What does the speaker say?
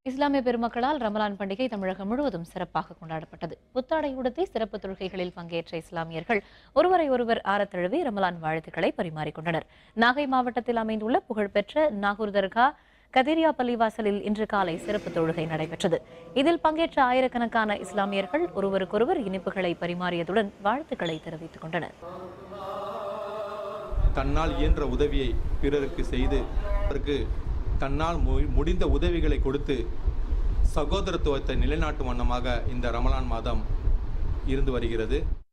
இஸ்லாமிய பெருமக்களால் ரமலான் பண்டிகை தமிழகம் முழுவதும் சிறப்பாக கொண்டாடப்பட்டது புத்தாடை உடுத்தி சிறப்பு தொழுகைகளில் பங்கேற்ற இஸ்லாமியர்கள் ஒருவரை ஒருவர் ஆரத்தழுவி ரமலான் வாழ்த்துக்களை பரிமாறிக்கொண்டனர் நாகை மாவட்டத்தில் அமைந்துள்ள புகழ்பெற்ற நாகூர் தர்கா கதிரியா பள்ளிவாசலில் இன்று காலை சிறப்பு தொழுகை நடைபெற்றது இதில் பங்கேற்ற ஆயிரக்கணக்கான இஸ்லாமியர்கள் ஒருவருக்கொருவர் இனிப்புகளை பரிமாறியதுடன் வாழ்த்துக்களை தெரிவித்துக் கொண்டனர் தன்னால் இயன்ற உதவியை பிறருக்கு செய்து அதற்கு தன்னால் மு- முடிந்த உதவிகளை கொடுத்து சகோதரத்துவத்தை நிலைநாட்டும் வண்ணமாக இந்த ரமலான் மாதம் இருந்து வருகிறது